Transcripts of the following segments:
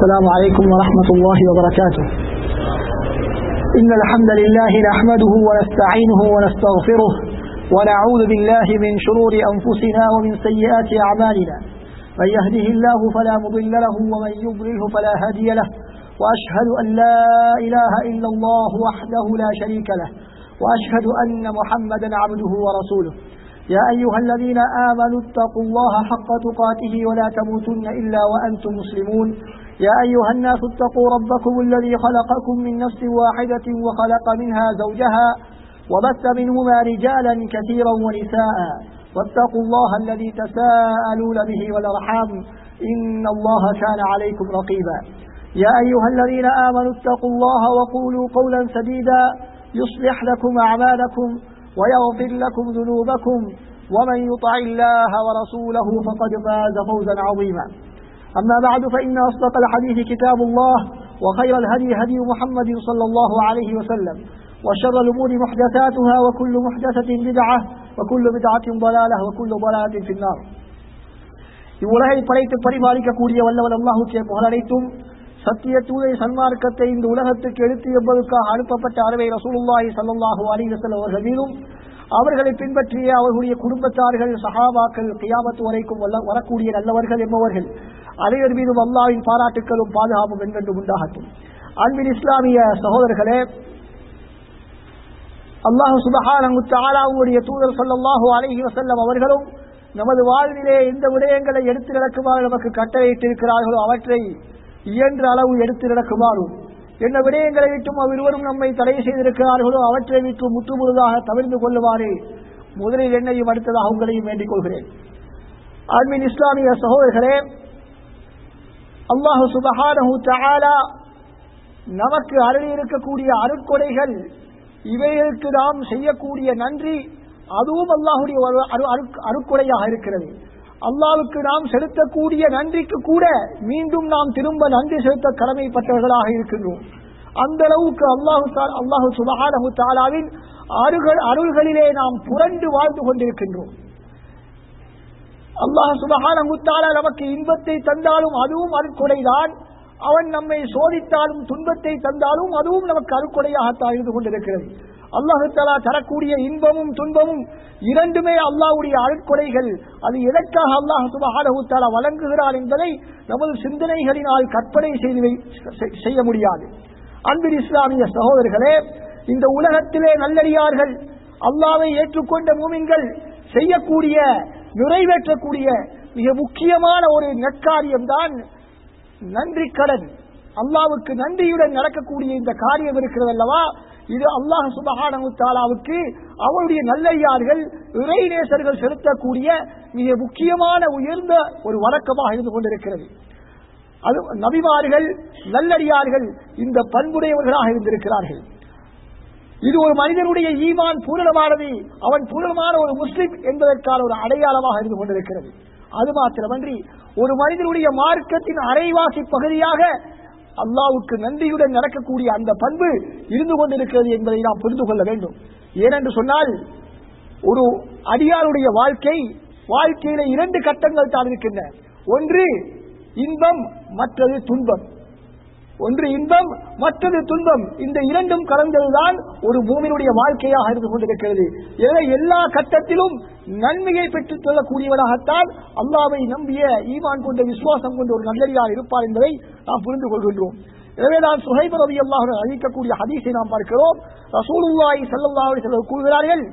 السلام عليكم ورحمة الله وبركاته إن الحمد لله نحمده ونستعينه ونستغفره ونعوذ بالله من شرور أنفسنا ومن سيئات أعمالنا من يهده الله فلا مضل له ومن يضلله فلا هادي له وأشهد أن لا إله إلا الله وحده لا شريك له وأشهد أن محمدا عبده ورسوله يا أيها الذين آمنوا اتقوا الله حق تقاته ولا تموتن إلا وأنتم مسلمون يا أيها الناس اتقوا ربكم الذي خلقكم من نفس واحدة وخلق منها زوجها وبث منهما رجالا كثيرا ونساء واتقوا الله الذي تساءلون به والأرحام إن الله كان عليكم رقيبا يا أيها الذين آمنوا اتقوا الله وقولوا قولا سديدا يصلح لكم أعمالكم ويغفر لكم ذنوبكم ومن يطع الله ورسوله فقد فاز فوزا عظيما أما بعد فإن أصدق الحديث كتاب الله وخير الهدي هدي محمد صلى الله عليه وسلم وشر الأمور محدثاتها وكل محدثة بدعة وكل بدعة ضلالة وكل ضلالة في النار இவ்வுலகை படைத்து பரிபாலிக்கக்கூடிய வல்லவன் அல்லாஹுக்கே புகழனைத்தும் சத்திய தூதை சன்மார்க்கத்தை இந்த உலகத்துக்கு எடுத்து என்பதற்காக அனுப்பப்பட்ட அறவை ரசூலுல்லாஹி சல்லாஹூ அலிவசல் அவர்கள் மீதும் அவர்களை பின்பற்றிய அவர்களுடைய குடும்பத்தார்கள் சஹாபாக்கள் கியாமத்து வரைக்கும் வரக்கூடிய நல்லவர்கள் என்பவர்கள் அனைவர் மீதும் அல்லாவின் பாராட்டுக்களும் பாதுகாப்பும் என்றென்று உண்டாகட்டும் அன்பின் இஸ்லாமிய சகோதரர்களே அல்லாஹு சுபஹானுடைய தூதர் சொல்லல்லாஹு அலஹி வசல்லம் அவர்களும் நமது வாழ்விலே எந்த விடயங்களை எடுத்து நடக்குமாறு நமக்கு கட்டளையிட்டிருக்கிறார்களோ அவற்றை இயன்ற அளவு எடுத்து நடக்குமாறும் என்ன விடயங்களை விட்டும் அவ்விருவரும் நம்மை தடை செய்திருக்கிறார்களோ அவற்றை விட்டு முற்றுமுழுதாக தவிர்த்து கொள்ளுமாறு முதலில் என்னையும் அடுத்ததாக உங்களையும் வேண்டிக் கொள்கிறேன் ஆன்மீன் இஸ்லாமிய சகோதரர்களே அல்லாஹு சுபஹானஹு தஆலா நமக்கு அருளி இருக்கக்கூடிய அருட்கொடைகள் இவைகளுக்கு நாம் செய்யக்கூடிய நன்றி அதுவும் அல்லாஹுடைய அருட்கொடையாக இருக்கிறது அல்லாவுக்கு நாம் செலுத்தக்கூடிய நன்றிக்கு கூட மீண்டும் நாம் திரும்ப நன்றி செலுத்த கடமைப்பட்டவர்களாக இருக்கின்றோம் அந்த அளவுக்கு அல்லாஹு அல்லாஹு சுபஹானஹு தாலாவின் அருகள் அருள்களிலே நாம் புரண்டு வாழ்ந்து கொண்டிருக்கின்றோம் அல்லாஹ் சுபஹானஹு தாலா நமக்கு இன்பத்தை தந்தாலும் அதுவும் அருட்கொடைதான் அவன் நம்மை சோதித்தாலும் துன்பத்தை தந்தாலும் அதுவும் நமக்கு அருட்கொடையாகத்தான் இருந்து கொண்டிருக்கிறது அல்லாஹு தாலா தரக்கூடிய இன்பமும் துன்பமும் இரண்டுமே அல்லாஹுடைய அருட்கொடைகள் அது எதற்காக அல்லாஹ் சுபஹானஹு தாலா வழங்குகிறார் என்பதை நமது சிந்தனைகளினால் கற்பனை செய்து செய்ய முடியாது அன்பின் இஸ்லாமிய சகோதரர்களே இந்த உலகத்திலே நல்லடியார்கள் அல்லாவை ஏற்றுக்கொண்ட மூமின்கள் செய்யக்கூடிய நிறைவேற்றக்கூடிய மிக முக்கியமான ஒரு நற்காரியம்தான் நன்றி கடன் அல்லாவுக்கு நன்றியுடன் நடக்கக்கூடிய இந்த காரியம் இருக்கிறது அல்லவா இது அல்லாஹ் சுபஹானு தாலாவுக்கு அவருடைய நல்லையார்கள் இறைநேசர்கள் செலுத்தக்கூடிய மிக முக்கியமான உயர்ந்த ஒரு வழக்கமாக இருந்து கொண்டிருக்கிறது அது நபிமார்கள் நல்லடியார்கள் இந்த பண்புடையவர்களாக இருந்திருக்கிறார்கள் இது ஒரு மனிதனுடைய ஈமான் பூரணமானது அவன் பூரணமான ஒரு முஸ்லிம் என்பதற்கான ஒரு அடையாளமாக இருந்து கொண்டிருக்கிறது அது மாத்திரமன்றி ஒரு மனிதனுடைய மார்க்கத்தின் அரைவாசி பகுதியாக அல்லாவுக்கு நன்றியுடன் நடக்கக்கூடிய அந்த பண்பு இருந்து கொண்டிருக்கிறது என்பதை நாம் புரிந்து கொள்ள வேண்டும் ஏனென்று சொன்னால் ஒரு அடியாருடைய வாழ்க்கை வாழ்க்கையில இரண்டு கட்டங்கள் தான் இருக்கின்றன ஒன்று இன்பம் மற்றது துன்பம் ஒன்று இன்பம் மற்றது துன்பம் இந்த இரண்டும் கலந்ததுதான் ஒரு பூமியினுடைய வாழ்க்கையாக இருந்து கொண்டிருக்கிறது எனவே எல்லா கட்டத்திலும் நன்மையை பெற்றுத் கொள்ளக்கூடியவனாகத்தான் அல்லாவை நம்பிய ஈமான் கொண்ட விசுவாசம் கொண்ட ஒரு நல்லடியார் இருப்பார் என்பதை நாம் புரிந்து கொள்கின்றோம் எனவே நான் சுகைப ரவி அல்லாஹ் அளிக்கக்கூடிய ஹதீஸை நாம் பார்க்கிறோம் ரசூலுல்லாஹி ஸல்லல்லாஹு அலைஹி கூறுகிறார்கள்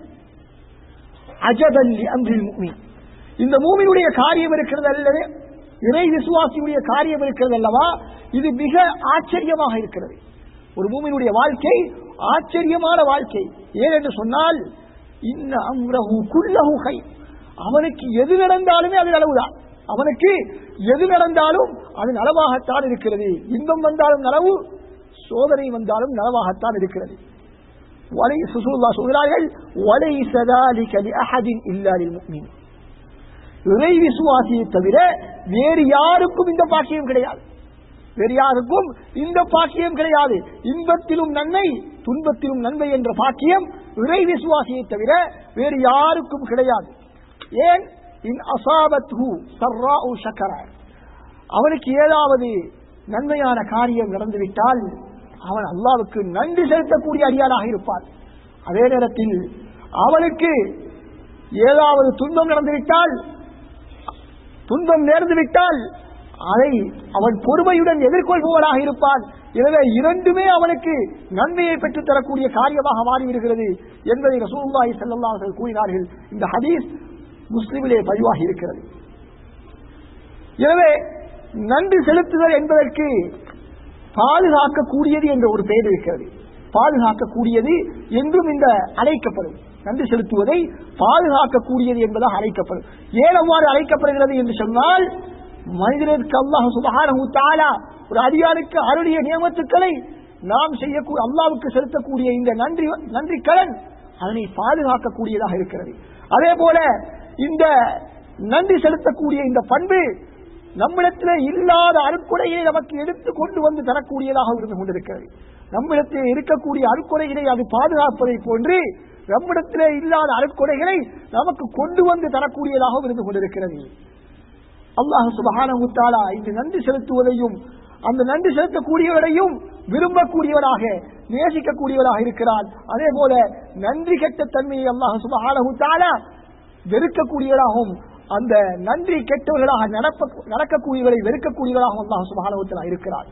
அஜபல்லி அம்ரில் முஃமின் இந்த மூமினுடைய காரியம் இருக்கிறது அல்லது இறை விசுவாசியுடைய காரியம் இருக்கிறது அல்லவா இது மிக ஆச்சரியமாக இருக்கிறது ஒரு பூமியினுடைய வாழ்க்கை ஆச்சரியமான வாழ்க்கை ஏனென்று சொன்னால் இன்ன அம்ரஹு குல்லஹு கை அவனுக்கு எது நடந்தாலுமே அது நலவுதான் அவனுக்கு எது நடந்தாலும் அது நலவாகத்தான் இருக்கிறது இன்பம் வந்தாலும் நலவு சோதனை வந்தாலும் நலவாகத்தான் இருக்கிறது வலை சுசூல்லா சொல்கிறார்கள் வலை சதாலிகலி அஹதின் இல்லாலில் முக்மீன் இறை விசுவாசியை தவிர வேறு யாருக்கும் இந்த பாக்கியம் கிடையாது வேறு யாருக்கும் இந்த பாக்கியம் கிடையாது இன்பத்திலும் நன்மை துன்பத்திலும் நன்மை என்ற பாக்கியம் இறை விசுவாசியை தவிர வேறு யாருக்கும் கிடையாது ஏன் இன் அசாபத் சர்ரா சக்கர அவனுக்கு ஏதாவது நன்மையான காரியம் நடந்துவிட்டால் அவன் அல்லாவுக்கு நன்றி செலுத்தக்கூடிய அடியாராக இருப்பான் அதே நேரத்தில் அவனுக்கு ஏதாவது துன்பம் நடந்துவிட்டால் துன்பம் நேர்ந்து விட்டால் அதை அவன் பொறுமையுடன் எதிர்கொள்பவனாக இருப்பான் எனவே இரண்டுமே அவனுக்கு நன்மையை பெற்றுத் தரக்கூடிய காரியமாக மாறிவிடுகிறது என்பதை ரசூலுல்லாஹி ஸல்லல்லாஹு அலைஹி வஸல்லம் கூறினார்கள் இந்த ஹதீஸ் முஸ்லிமிலே பதிவாகி இருக்கிறது எனவே நன்றி செலுத்துதல் என்பதற்கு பாதுகாக்கக்கூடியது என்ற ஒரு பெயர் இருக்கிறது பாதுகாக்கக்கூடியது என்றும் இந்த அழைக்கப்படும் நன்றி செலுத்துவதை பாதுகாக்கக்கூடியது என்பதாக அழைக்கப்படும் ஏன் அவ்வாறு அழைக்கப்படுகிறது என்று சொன்னால் மனிதனுக்கு அல்லாஹ் சுபஹானஹு தஆலா ஒரு அதிகாரிக்கு அருளிய நியமத்துக்களை நாம் செய்யக்கூடிய அல்லாவுக்கு செலுத்தக்கூடிய இந்த நன்றி நன்றி கடன் அதனை பாதுகாக்கக்கூடியதாக இருக்கிறது அதே போல இந்த நன்றி செலுத்தக்கூடிய இந்த பண்பு நம்மிடத்தில் இல்லாத அருக்குறையை நமக்கு எடுத்து கொண்டு வந்து தரக்கூடியதாக இருந்து கொண்டிருக்கிறது நம்மிடத்தில் இருக்கக்கூடிய அருக்குறைகளை அது பாதுகாப்பதை போன்று நம்மிடத்திலே இல்லாத அருக்குறைகளை நமக்கு கொண்டு வந்து தரக்கூடியதாக இருந்து கொண்டிருக்கிறது அல்லாஹ் சுபஹானஹு தஆலா இந்த நன்றி செலுத்துவதையும் அந்த நன்றி செலுத்தக்கூடியவரையும் விரும்பக்கூடியவராக நேசிக்கக்கூடியவராக இருக்கிறார் அதே போல நன்றி கெட்ட தன்மையை அல்லாஹ் சுபஹானஹு தஆலா வெறுக்கக்கூடியவராகவும் அந்த நன்றி கெட்டவர்களாக நடப்ப- நடக்கக்கூடியவரை வெறுக்கக்கூடியவராகவும் அல்லாஹ் சுபஹானஹு தஆலா இருக்கிறார்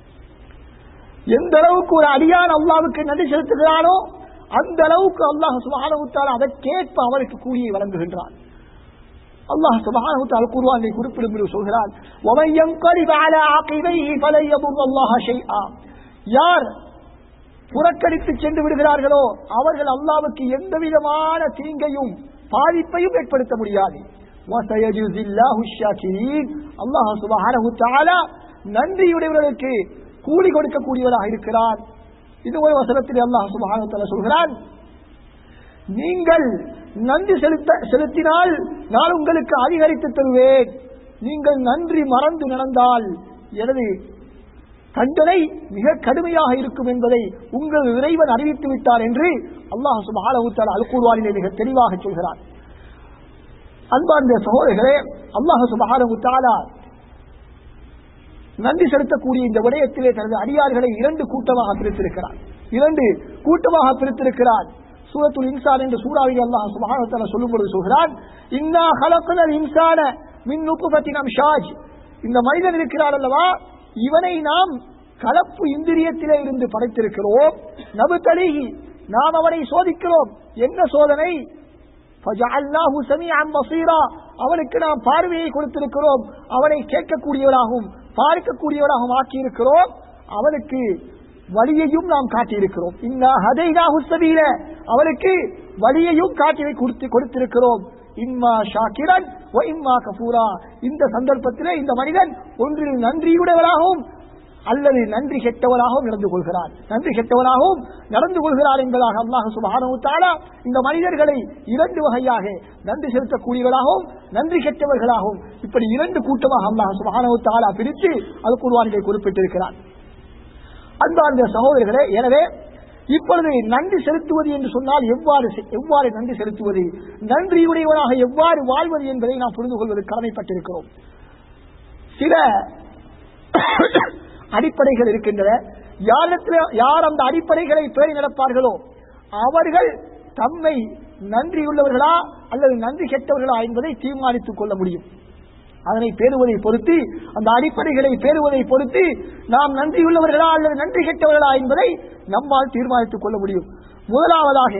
எந்த அளவுக்கு ஒரு அடியான் அல்லாவுக்கு நன்றி செலுத்துகிறானோ அந்த அளவுக்கு அல்லாஹ் சுபஹானஹு தஆலா அதற்கேற்ப அவருக்கு கூலியை வழங்குகின்றான் அல்லாஹ் சுபஹானஹு தஆலா குர்ஆனில் குறிப்பிடும் பொழுது சொல்கிறான் وَمَن يَنقَلِبْ عَلَى عَقِبَيْهِ فَلَن يَضُرَّ اللَّهَ شَيْئًا யார் புறக்கணித்து சென்று விடுகிறார்களோ அவர்கள் அல்லாவுக்கு எந்த விதமான தீங்கையும் பாதிப்பையும் ஏற்படுத்த முடியாது وَسَيَجْزِي اللَّهُ الشَّاكِرِينَ அல்லாஹ் சுபஹானஹு தஆலா நன்றியுடையவர்களுக்கு கூலி கொடுக்கக்கூடியவராக இருக்கிறார் இது ஒரு வசனத்தில் அல்லாஹ் சுபஹானஹு தஆலா சொல்கிறான் நீங்கள் நன்றி செலுத்த செலுத்தினால் நான் உங்களுக்கு அதிகரித்து தருவேன் நீங்கள் நன்றி மறந்து நடந்தால் எனது தண்டனை மிக கடுமையாக இருக்கும் என்பதை உங்கள் இறைவன் அறிவித்து விட்டார் என்று அல்லாஹ் சுப்ஹானஹு தஆலா அல் குர்ஆனிலே மிக தெளிவாக சொல்கிறார் அன்பார்ந்த சகோதரர்களே அல்லாஹ் சுப்ஹானஹு தஆலா நன்றி செலுத்தக்கூடிய இந்த விடயத்திலே தனது அடியார்களை இரண்டு கூட்டமாக பிரித்திருக்கிறார் இரண்டு கூட்டமாக பிரித்திருக்கிறார் சூரத்துல் இன்சான் என்ற சூறாவில் அல்லாஹ் சுப்ஹானஹு வ தஆலா சொல்லும் பொழுது சொல்கிறான் இன்னா ஹலக்னல் இன்சான மின் நுத்ஃபத்தின் அம்ஷாஜ் இந்த மனிதன் இருக்கிறார் அல்லவா இவனை நாம் கலப்பு இந்திரியத்திலே இருந்து படைத்திருக்கிறோம் நபுத்தலிஹி நாம் அவனை சோதிக்கிறோம் என்ன சோதனை فَجَعَلْنَاهُ سَمِيعًا بَصِيرًا அவனுக்கு நாம் பார்வையை கொடுத்திருக்கிறோம் அவனை கேட்கக்கூடியவராகவும் பார்க்கக்கூடியவராகவும் ஆக்கியிருக்கிறோம் அவனுக்கு வழியையும் நாம் காட்டியிருக்கிறோம் இன்னா ஹதைனாஹு சபீல அவனுக்கு வழியையும் காட்டி கொடுத்து கொடுத்திருக்கிறோம் இம்மா ஷாக்கிரன் வ இம்மா கபூரா இந்த சந்தர்ப்பத்திலே இந்த மனிதன் ஒன்றில் நன்றியுடையவராகவும் அல்லது நன்றி கெட்டவராகவும் நடந்து கொள்கிறார் நன்றி கெட்டவராகவும் நடந்து கொள்கிறார் என்பதாக அல்லாஹ் சுப்ஹானஹு தஆலா இந்த மனிதர்களை இரண்டு வகையாக நன்றி செலுத்தக்கூடியவர்களாகவும் நன்றி கெட்டவர்களாகவும் இப்படி இரண்டு கூட்டமாக அல்லாஹ் சுப்ஹானஹு தஆலா பிரித்து அது குர்ஆனிலே குறிப்பிட்டிருக்கிறார் அன்பார்ந்த சகோதரர்களே எனவே இப்பொழுது நன்றி செலுத்துவது என்று சொன்னால் எவ்வாறு செ- எவ்வாறு நன்றி செலுத்துவது நன்றியுடையவனாக எவ்வாறு வாழ்வது என்பதை நாம் புரிந்து கொள்வது கடமைப்பட்டிருக்கிறோம் சில அடிப்படைகள் இருக்கின்றன யாரிடத்தில் யார் அந்த அடிப்படைகளை பேணி நடப்பார்களோ அவர்கள் தம்மை நன்றியுள்ளவர்களா அல்லது நன்றி கெட்டவர்களா என்பதை தீர்மானித்துக் கொள்ள முடியும் அதனை பேணுவதை பொறுத்து அந்த அடிப்படைகளை பேணுவதை பொறுத்து நாம் நன்றியுள்ளவர்களா அல்லது நன்றி கெட்டவர்களா என்பதை நம்மால் தீர்மானித்துக் கொள்ள முடியும் முதலாவதாக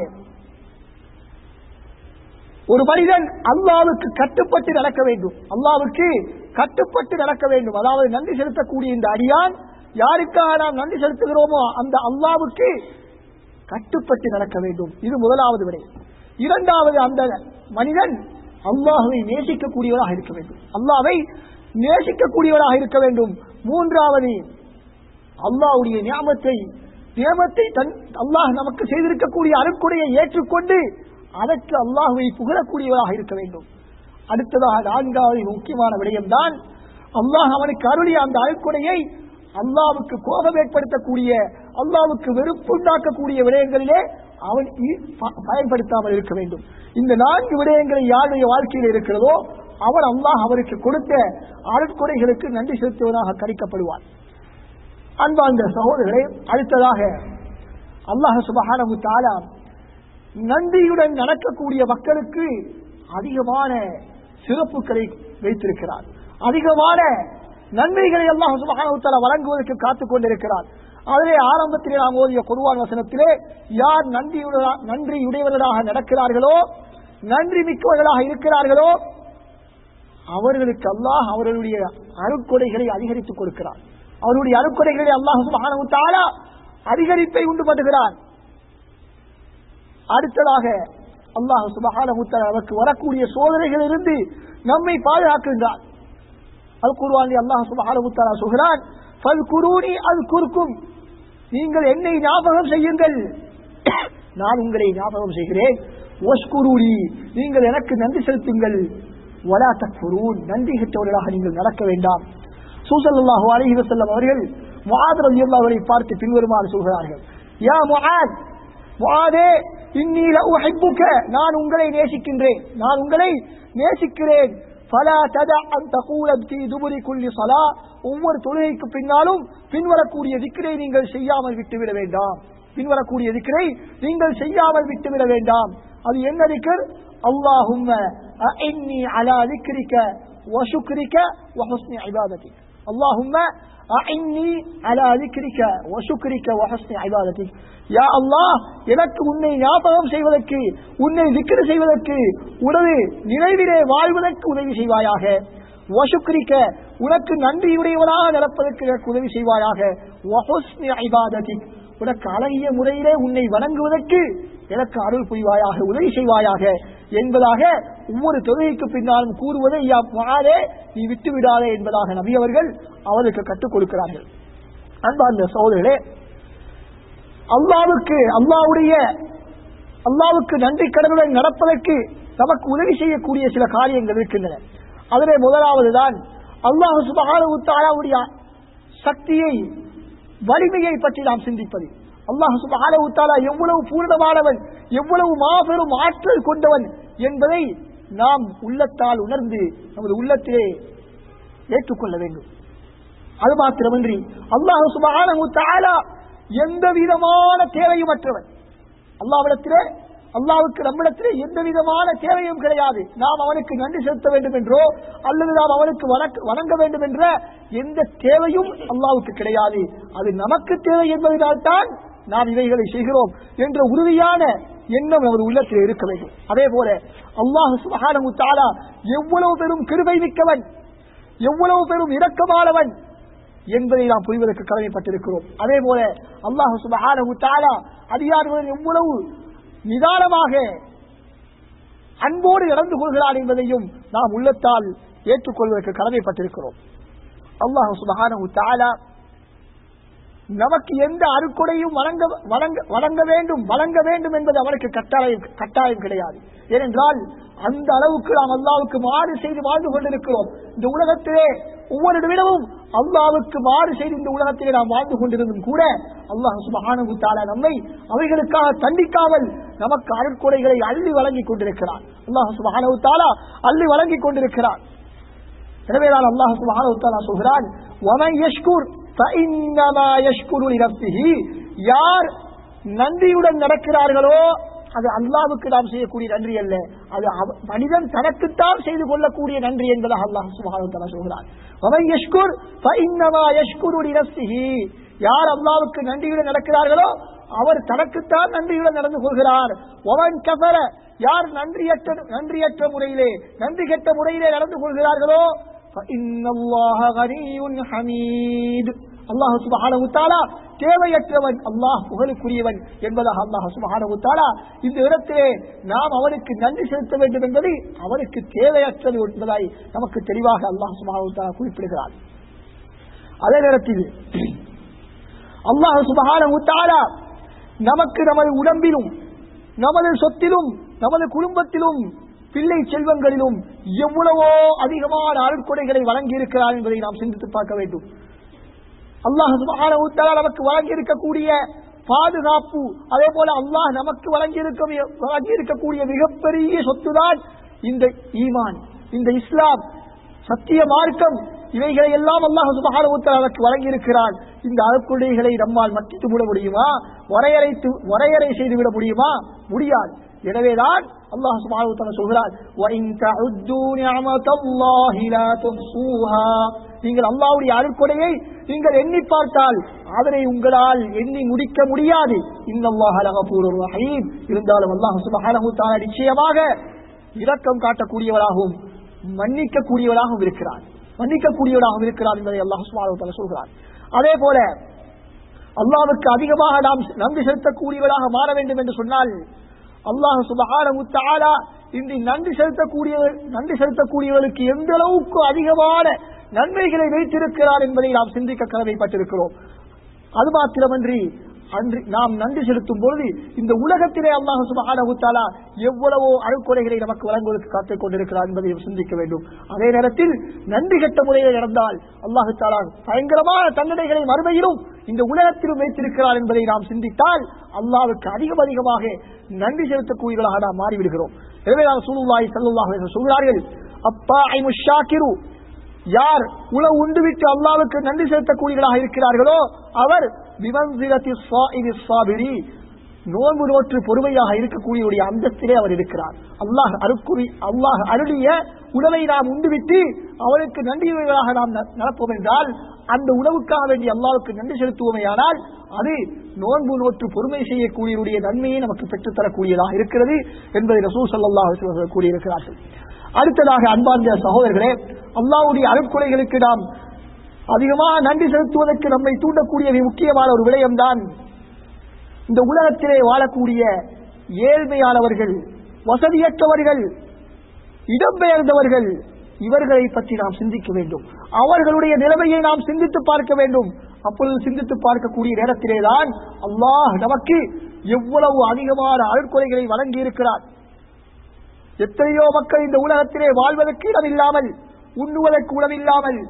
ஒரு மனிதன் அல்லாவுக்கு கட்டுப்பட்டு நடக்க வேண்டும் அல்லாவுக்கு கட்டுப்பட்டு நடக்க வேண்டும் அதாவது நன்றி செலுத்தக்கூடிய இந்த அடியான் யாருக்காக நாம் நன்றி செலுத்துகிறோமோ அந்த அல்லாவுக்கு கட்டுப்பட்டு நடக்க வேண்டும் இது முதலாவது விடை இரண்டாவது அந்த மனிதன் அல்லாஹுவை நேசிக்கக்கூடியவராக இருக்க வேண்டும் அல்லாவை நேசிக்கக்கூடியவராக இருக்க வேண்டும் மூன்றாவது அல்லாஹ்வுடைய நியாமத்தை நியமத்தை தன் அல்லாஹ் நமக்கு செய்திருக்கக்கூடிய அருக்குடையை ஏற்றுக்கொண்டு அதற்கு அல்லாஹுவை புகழக்கூடியவராக இருக்க வேண்டும் அடுத்ததாக நான்காவது முக்கியமான விடயம்தான் அல்லாஹ் அவனுக்கு அருளிய அந்த அருக்குடையை அல்லாவுக்கு கோபம் ஏற்படுத்தக்கூடிய அல்லாவுக்கு வெறுப்புண்டாக்கக்கூடிய விடயங்களிலே அவன் ஈ- ப- பயன்படுத்தாமல் இருக்க வேண்டும் இந்த நான்கு விடயங்களை யாருடைய வாழ்க்கையில் இருக்கிறதோ அவர் அல்லாஹ் அவருக்கு கொடுத்த அருட்கொடைகளுக்கு நன்றி செலுத்துவதாக கணிக்கப்படுவார் அன்பார்ந்த சகோதரர்களே அடுத்ததாக அல்லாஹ் சுபஹானஹு தஆலா நன்றியுடன் நடக்கக்கூடிய மக்களுக்கு அதிகமான சிறப்புகளை வைத்திருக்கிறார் அதிகமான நன்மைகளை அல்லாஹ் சுபஹானஹு தஆலா வழங்குவதற்கு காத்துக் கொண்டிருக்கிறார் அதிலே ஆரம்பத்திலே நாம் ஓதிய குர்ஆன் வசனத்திலே யார் நன்றியுடைய நன்றியுடையவர்களாக நடக்கிறார்களோ நன்றி மிக்கவர்களாக இருக்கிறார்களோ அவர்களுக்கு அல்லாஹ் அவர்களுடைய அருக்கொடைகளை அதிகரித்துக் கொடுக்கிறார் அவருடைய அருக்கொடைகளை அல்லாஹ் சுப்ஹானஹு வ தஆலா அதிகரிப்பை உண்டு பண்ணுகிறார் அடுத்ததாக அல்லாஹ் சுப்ஹானஹு வ தஆலா நமக்கு வரக்கூடிய சோதனைகளிலிருந்து நம்மை பாதுகாக்கின்றார் அல் குர்ஆனில் அல்லாஹ் சுப்ஹானஹு வ தஆலா சொல்கிறான் ஃபல்குரூனி அல்குர்கும் நீங்கள் என்னை ஞாபகம் செய்யுங்கள் நான் உங்களை ஞாபகம் செய்கிறேன் ஒஸ்குரூரி நீங்கள் எனக்கு நன்றி செலுத்துங்கள் வலா தக்ஃபுரூன் நன்றி கெட்டவர்களாக நீங்கள் நடக்க வேண்டாம் சூசல்லாஹு அலைஹி வஸல்லம் அவர்கள் முஆத் ரலியல்லாஹு அவரை பார்த்து பின்வருமாறு சொல்கிறார்கள் யா முஆத் முஆதே இன்னி லஉஹிப்புக நான் உங்களை நேசிக்கின்றேன் நான் உங்களை நேசிக்கிறேன் فلا تدع أن تقول في دبر كل صلاة ஒவ்வொரு தொழுகைக்கு பின்னாலும் பின்வரக்கூடிய திக்கரை நீங்கள் செய்யாமல் விட்டுவிட வேண்டாம் பின்வரக்கூடிய திக்கரை நீங்கள் செய்யாமல் விட்டுவிட வேண்டாம் அது என்ன திக்கர் அல்லாஹும்ம அஇன்னி அலா திக்ரிக وشكرك وحسن عبادتك اللهم أعني على ذكرك وشكرك وحسن عبادتك யா அல்லாஹ் எனக்கு உன்னை ஞாபகம் செய்வதற்கு உன்னை திக்ரு செய்வதற்கு உனது நினைவிலே வாழ்வதற்கு உதவி செய்வாயாக வசுக்ரிக்க உனக்கு நன்றியுடையவனாக நடப்பதற்கு எனக்கு உதவி செய்வாயாக வஹுஸ்னி இபாதத்திக் உனக்கு அழகிய முறையிலே உன்னை வணங்குவதற்கு எனக்கு அருள் புரிவாயாக உதவி செய்வாயாக என்பதாக ஒவ்வொரு தொழுகைக்கு பின்னாலும் கூறுவதை யா மாறே நீ விட்டு விடாதே என்பதாக நபி அவர்கள் அவருக்கு கற்றுக் கொடுக்கிறார்கள் அன்பார்ந்த சோதரே அல்லாவுக்கு அல்லாவுடைய அல்லாவுக்கு நன்றி கடனுடன் நடப்பதற்கு நமக்கு உதவி செய்யக்கூடிய சில காரியங்கள் இருக்கின்றன அதிலே முதலாவது தான் அல்லாஹு சுபகாலவுத்தாலாவுடைய சக்தியை வலிமையை பற்றி நாம் சிந்திப்பது அல்லாஹு சுபகாலவுத்தாலா எவ்வளவு பூர்ணமானவன் எவ்வளவு மாபெரும் ஆற்றல் கொண்டவன் என்பதை நாம் உள்ளத்தால் உணர்ந்து நமது உள்ளத்திலே ஏற்றுக்கொள்ள வேண்டும் அது மாத்திரமின்றி அல்லாஹு சுபகாலவுத்தாலா எந்த விதமான தேவையும் அற்றவன் அல்லாவிடத்திலே அல்லாவுக்கு நம்மிடத்திலே எந்த விதமான தேவையும் கிடையாது நாம் அவனுக்கு நன்றி செலுத்த வேண்டும் என்றோ அல்லது நாம் அவனுக்கு வணங்க வேண்டும் என்ற எந்த தேவையும் அல்லாவுக்கு கிடையாது அது நமக்கு தேவை என்பதனால்தான் நாம் இவைகளை செய்கிறோம் என்ற உறுதியான எண்ணம் நமது உள்ளத்தில் இருக்க வேண்டும் அதே போல அல்லாஹு சுபஹானஹு தஆலா எவ்வளவு பெரும் கிருபை மிக்கவன் எவ்வளவு பெரும் இரக்கமானவன் என்பதை நாம் புரிவதற்கு கடமைப்பட்டிருக்கிறோம் அதே போல அல்லாஹு சுபஹானஹு தஆலா அதிகாரிகள் எவ்வளவு நிதானமாக அன்போடு நடந்து கொள்கிறார் என்பதையும் நாம் உள்ளத்தால் ஏற்றுக்கொள்வதற்கு கடமைப்பட்டிருக்கிறோம் அல்லாஹு சுபஹானஹு தஆலா நமக்கு எந்த அருக்குடையும் வழங்க வழங்க வழங்க வேண்டும் வழங்க வேண்டும் என்பது அவனுக்கு கட்டாயம் கட்டாயம் கிடையாது ஏனென்றால் அந்த அளவுக்கு நாம் அல்லாவுக்கு மாறு செய்து வாழ்ந்து கொண்டிருக்கிறோம் இந்த உலகத்திலே ஒவ்வொரு நிமிடமும் அல்லாவுக்கு மாறு செய்து இந்த உலகத்திலே நாம் வாழ்ந்து கொண்டிருந்தும் கூட அல்லாஹ் சுபஹானஹு தஆலா நம்மை அவைகளுக்காக தண்டிக்காமல் நமக்கு அருட்கொடைகளை அள்ளி வழங்கிக் கொண்டிருக்கிறார் அல்லாஹ் சுபஹானஹு தஆலா அள்ளி வழங்கிக் கொண்டிருக்கிறார் எனவேதான் அல்லாஹ் சுபஹானஹு தஆலா சொல்கிறான் وَمَنْ يَشْكُرْ فَإِنَّمَا يَشْكُرُ لِنَفْسِهِ யார் நன்றியுடன் நடக்கிறார்களோ அது அல்லாவுக்கு நாம் செய்யக்கூடிய நன்றி அல்ல அது அவ- மனிதன் தனக்குத்தான் செய்து கொள்ளக்கூடிய நன்றி என்பதாக அல்லாஹ் சுப்ஹானஹு வ தஆலா சொல்கிறார் وَمَنْ يَشْكُرْ فَإِنَّمَا يَشْكُرُ لِنَفْسِهِ யார் அல்லாவுக்கு நன்றியுடன் நடக்கிறார்களோ அவர் தனக்குத்தான் நன்றியுடன் நடந்து கொள்கிறார் ஒவன் கஃபர யார் நன்றியற்ற நன்றியற்ற முறையிலே நன்றி கெட்ட முறையிலே நடந்து கொள்கிறார்களோ فَإِنَّ اللَّهَ غَنِيٌّ حَمِيدٌ அல்லாஹ் சுபஹானஹு தஆலா தேவையற்றவன் அல்லாஹ் புகழுக்குரியவன் என்பதாக அல்லாஹ் சுபஹானஹு தஆலா இந்த இடத்திலே நாம் அவனுக்கு நன்றி செலுத்த வேண்டும் என்பது அவனுக்கு தேவையற்றது என்பதாய் நமக்கு தெளிவாக அல்லாஹ் சுபஹானஹு தஆலா குறிப்பிடுகிறார் அதே நேரத்தில் அல்லாஹ் சுபஹானஹு தஆலா நமக்கு நமது உடம்பிலும் நமது சொத்திலும் நமது குடும்பத்திலும் பிள்ளை செல்வங்களிலும் எவ்வளவோ அதிகமான அருட்கொடைகளை வழங்கி இருக்கிறார் என்பதை நாம் சிந்தித்து பார்க்க வேண்டும் அல்லாஹ் சுப்ஹானஹு வ தஆலா நமக்கு வழங்கி இருக்கக்கூடிய பாதுகாப்பு அதே போல அல்லாஹ் நமக்கு வழங்கி இருக்க வழங்கி இருக்கக்கூடிய மிகப்பெரிய சொத்துதான் இந்த ஈமான் இந்த இஸ்லாம் சத்திய மார்க்கம் இவைகளை எல்லாம் அல்லாஹ் சுபஹானவுத்தாலுக்கு வழங்கி இருக்கிறான் இந்த அருக்குடைகளை நம்மால் மட்டித்து விட முடியுமா வரையறைத்து வரையறை செய்து விட முடியுமா முடியாது எனவேதான் அல்லாஹ் சுப்ஹானஹு வ தஆலா சொல்கிறார் وَإِن تَعُدُّوا نِعْمَةَ اللَّهِ لَا تُحْصُوهَا நீங்கள் அல்லாஹ்வுடைய அருட்கொடையை நீங்கள் எண்ணி பார்த்தால் அதனை உங்களால் எண்ணி முடிக்க முடியாது இன்னல்லாஹ லகஃபூருர் ரஹீம் இருந்தாலும் அல்லாஹ் சுப்ஹானஹு வ தஆலா நிச்சயமாக இரக்கம் காட்டக்கூடியவராகவும் மன்னிக்க கூடியவராகவும் இருக்கிறார் மன்னிக்க கூடியவராகவும் இருக்கிறார் என்பதை அல்லாஹ் சுப்ஹானஹு வ தஆலா சொல்கிறார் அதே போல அல்லாஹ்வுக்கு அதிகமாக நாம் நன்றி செலுத்தக்கூடியவராக மாற வேண்டும் என்று சொன்னால் அல்லாஹ் சுபஹானஹு தஆலா இன்று நன்றி செலுத்தக்கூடிய நன்றி செலுத்தக்கூடியவர்களுக்கு எந்த அளவுக்கு அதிகமான நன்மைகளை வைத்திருக்கிறார் என்பதை நாம் சிந்திக்க கடமைப்பட்டிருக்கிறோம் அது மாத்திரமன்றி அன்று நாம் நன்றி செலுத்தும் பொழுது இந்த உலகத்திலே அல்லாஹ் சுபஹானஹு தஆலா எவ்வளவோ அருட்கொடைகளை நமக்கு வழங்குவதற்கு காத்துக் கொண்டிருக்கிறார் என்பதை சிந்திக்க வேண்டும் அதே நேரத்தில் நன்றி கெட்ட முறையில் நடந்தால் அல்லாஹு தாலா பயங்கரமான தண்டனைகளை மறுமையிலும் இந்த உலகத்திலும் வைத்திருக்கிறார் என்பதை நாம் சிந்தித்தால் அல்லாஹ்வுக்கு அதிகம் அதிகமாக நன்றி செலுத்தக்கூடியவர்களாக நாம் மாறிவிடுகிறோம் எனவே நாம் சூழ்நாய் செல்லுல்லாக சொல்கிறார்கள் அப்பா ஐ முஷாக்கிரு யார் உணவு உண்டுவிட்டு அல்லாவுக்கு நன்றி செலுத்தக்கூடியவர்களாக இருக்கிறார்களோ அவர் விமந்திரத்தி ஸாஇதி ஸாபிரி நோன்பு நோற்று பொறுமையாக இருக்கக்கூடியவருடைய அந்தஸ்திலே அவர் இருக்கிறார் அல்லாஹ் அருக்குறி அல்லாஹ் அருளிய உணவை நாம் உண்டுவிட்டு அவருக்கு நன்றியுள்ளவர்களாக நாம் ந- நடப்போம் என்றால் அந்த உணவுக்காக வேண்டி அல்லாஹ்வுக்கு நன்றி செலுத்துவோமேயானால் அது நோன்பு நோற்று பொறுமை செய்யக்கூடியவருடைய நன்மையை நமக்கு பெற்றுத்தரக்கூடியதாக இருக்கிறது என்பதை ரசூல் ஸல்லல்லாஹு அலைஹி வஸல்லம் கூறியிருக்கிறார்கள் அடுத்ததாக அன்பார்ந்த சகோதரர்களே அல்லாஹ்வுடைய அருட்கொலைகளுக்கு நாம் அதிகமாக நன்றி செலுத்துவதற்கு நம்மை தூண்டக்கூடிய மிக முக்கியமான ஒரு விடயம்தான் இந்த உலகத்திலே வாழக்கூடிய ஏழ்மையானவர்கள் வசதியற்றவர்கள் இடம்பெயர்ந்தவர்கள் இவர்களை பற்றி நாம் சிந்திக்க வேண்டும் அவர்களுடைய நிலைமையை நாம் சிந்தித்து பார்க்க வேண்டும் அப்பொழுது சிந்தித்து பார்க்கக்கூடிய நேரத்திலேதான் அல்லாஹ் நமக்கு எவ்வளவு அதிகமான அழுக்கொலைகளை வழங்கி இருக்கிறார் எத்தனையோ மக்கள் இந்த உலகத்திலே வாழ்வதற்கு இடமில்லாமல் உண்ணுவதற்கு உணவில்லாமல்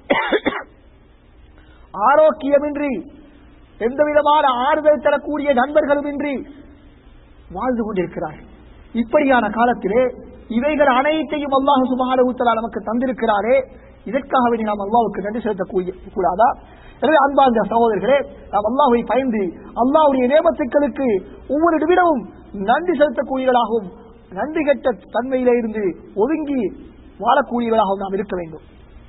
ஆரோக்கியமின்றி எந்த விதமான ஆறுதல் தரக்கூடிய நண்பர்களுமின்றி வாழ்ந்து கொண்டிருக்கிறார்கள் இப்படியான காலத்திலே இவைகள் அனைத்தையும் அல்லாஹ் சுபஹானஹு தஆலா நமக்கு தந்திருக்கிறாரே இதற்காக வேண்டி நாம் அல்லாஹ்வுக்கு நன்றி செலுத்தக்கூடிய கூடாதா எனவே அன்பார்ந்த சகோதரர்களே நாம் அல்லாஹ்வை பயந்து அல்லாஹ்வுடைய நேமத்துக்களுக்கு ஒவ்வொரு நிமிடமும் நன்றி செலுத்தக்கூடியவர்களாகவும் நன்றி கெட்ட தன்மையிலே இருந்து ஒதுங்கி வாழக்கூடியவர்களாகவும் நாம் இருக்க வேண்டும்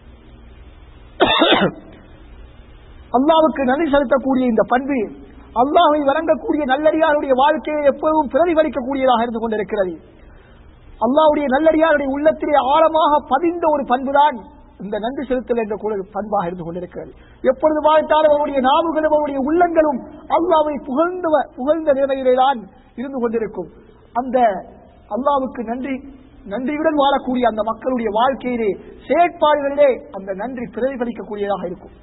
அல்லாவுக்கு நன்றி செலுத்தக்கூடிய இந்த பண்பு அல்லாஹை வழங்கக்கூடிய நல்லடியாருடைய வாழ்க்கையை எப்போதும் பிரதிபலிக்கக்கூடியதாக இருந்து கொண்டிருக்கிறது அல்லாஹ்வுடைய நல்லடியாருடைய உள்ளத்திலே ஆழமாக பதிந்த ஒரு பண்புதான் இந்த நன்றி செலுத்தல் என்ற கூட பண்பாக இருந்து கொண்டிருக்கிறது எப்பொழுது வாழ்த்தாலும் அவருடைய நாவுகளும் அவருடைய உள்ளங்களும் அல்லாவை புகழ்ந்த புகழ்ந்த நிலையிலே தான் இருந்து கொண்டிருக்கும் அந்த அல்லாவுக்கு நன்றி நன்றியுடன் வாழக்கூடிய அந்த மக்களுடைய வாழ்க்கையிலே செயற்பாடுகளிலே அந்த நன்றி பிரதிபலிக்கக்கூடியதாக இருக்கும்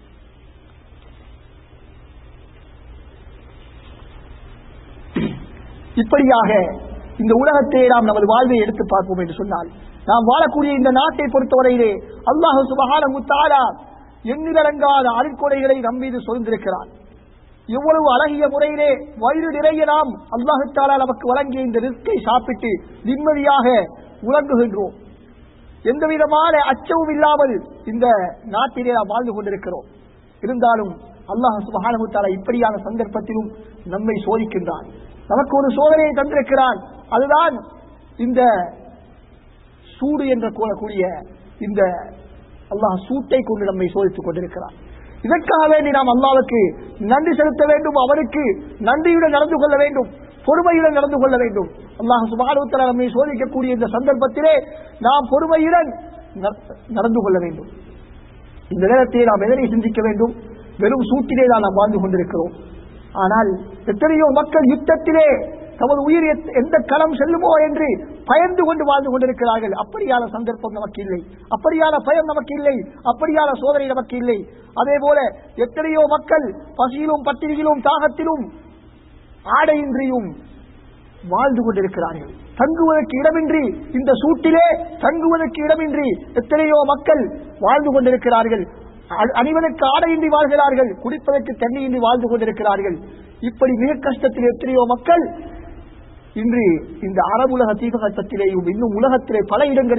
இப்படியாக இந்த உலகத்தை நாம் நமது வாழ்வை எடுத்து பார்ப்போம் என்று சொன்னால் நாம் வாழக்கூடிய இந்த நாட்டை பொறுத்தவரையிலே அல்லாஹு சுபஹானஹு தஆலா எண்ணிலடங்காத அருட்கொடைகளை நம் மீது சொல்ந்திருக்கிறார் எவ்வளவு அழகிய முறையிலே வயிறு நிறைய நாம் அல்லாஹு தஆலா நமக்கு வழங்கிய இந்த ரிஸ்கை சாப்பிட்டு நிம்மதியாக உறங்குகின்றோம் எந்த விதமான அச்சமும் இல்லாமல் இந்த நாட்டிலே நாம் வாழ்ந்து கொண்டிருக்கிறோம் இருந்தாலும் அல்லாஹ் சுபஹானஹு தஆலா இப்படியான சந்தர்ப்பத்திலும் நம்மை சோதிக்கின்றான் நமக்கு ஒரு சோதனையை தந்திருக்கிறான் அதுதான் இந்த சூடு என்று கூறக்கூடிய இந்த அல்லாஹ் சூட்டை கொண்டு நம்மை சோதித்துக் கொண்டிருக்கிறான் இதற்காக வேண்டி நாம் அல்லாவுக்கு நன்றி செலுத்த வேண்டும் அவனுக்கு நன்றியுடன் நடந்து கொள்ள வேண்டும் பொறுமையுடன் நடந்து கொள்ள வேண்டும் அல்லாஹ் சுபானுத்தர நம்மை சோதிக்கக்கூடிய இந்த சந்தர்ப்பத்திலே நாம் பொறுமையுடன் ந- நடந்து கொள்ள வேண்டும் இந்த நேரத்தை நாம் எதனை சிந்திக்க வேண்டும் வெறும் சூட்டிலே தான் நாம் வாழ்ந்து கொண்டிருக்கிறோம் ஆனால் எத்தனையோ மக்கள் யுத்தத்திலே தமது உயிர் எத்- எந்த களம் செல்லுமோ என்று பயந்து கொண்டு வாழ்ந்து கொண்டிருக்கிறார்கள் அப்படியான சந்தர்ப்பம் நமக்கு இல்லை அப்படியான பயம் நமக்கு இல்லை அப்படியான சோதனை நமக்கு இல்லை அதே போல எத்தனையோ மக்கள் பசியிலும் பட்டினியிலும் தாகத்திலும் ஆடையின்றியும் வாழ்ந்து கொண்டிருக்கிறார்கள் தங்குவதற்கு இடமின்றி இந்த சூட்டிலே தங்குவதற்கு இடமின்றி எத்தனையோ மக்கள் வாழ்ந்து கொண்டிருக்கிறார்கள் அ- அணிவதற்கு ஆடையின்றி வாழ்கிறார்கள் குடிப்பதற்கு தண்ணியின்றி வாழ்ந்து கொண்டிருக்கிறார்கள் இப்படி மிக கஷ்டத்தில் எத்தனையோ மக்கள் இன்று இந்த அரபுலக தீபகட்டத்திலேயும் இன்னும் உலகத்திலே பல இடங்களிலும்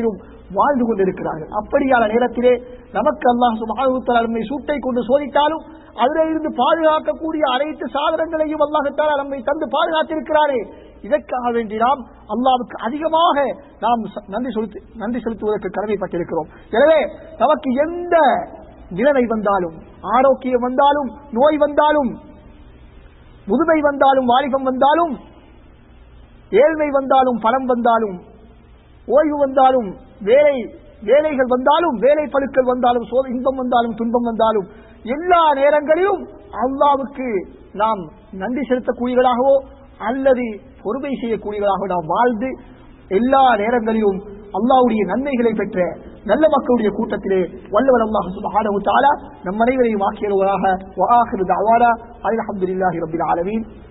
வாழ்ந்து கொண்டிருக்கிறார்கள் அப்படியான நேரத்திலே நமக்கு அல்லாஹ் சுபாவுத்தால் நம்மை சூட்டை கொண்டு சோதித்தாலும் அதில் இருந்து பாதுகாக்கக்கூடிய அனைத்து சாதனங்களையும் அல்லாஹத்தால் நம்மை தந்து பாதுகாத்திருக்கிறாரே இதற்காக வேண்டி நாம் அல்லாவுக்கு அதிகமாக நாம் ச- நன்றி செலுத்து நன்றி செலுத்துவதற்கு கடமைப்பட்டிருக்கிறோம் எனவே நமக்கு எந்த நிலைமை வந்தாலும் ஆரோக்கியம் வந்தாலும் நோய் வந்தாலும் முதுமை வந்தாலும் வாலிபம் வந்தாலும் ஏழ்மை வந்தாலும் பணம் வந்தாலும் ஓய்வு வந்தாலும் வேலை வேலைகள் வந்தாலும் வேலை பழுக்கள் வந்தாலும் சோ இன்பம் வந்தாலும் துன்பம் வந்தாலும் எல்லா நேரங்களிலும் அல்லாவுக்கு நாம் நன்றி செலுத்தக்கூடியவர்களாகவோ அல்லது பொறுமை செய்யக்கூடியவர்களாக நாம் வாழ்ந்து எல்லா நேரங்களிலும் அல்லாவுடைய நன்மைகளை பெற்ற நல்ல மக்களுடைய கூட்டத்திலே வல்லவர் அல்லாஹ் சுப்ஹானஹு தஆலா நம் அனைவரையும் ஆக்கியவராக வஆஹிரு தஅவானா அல்ஹம்துலில்லாஹி ரப்பில் ஆலமீன்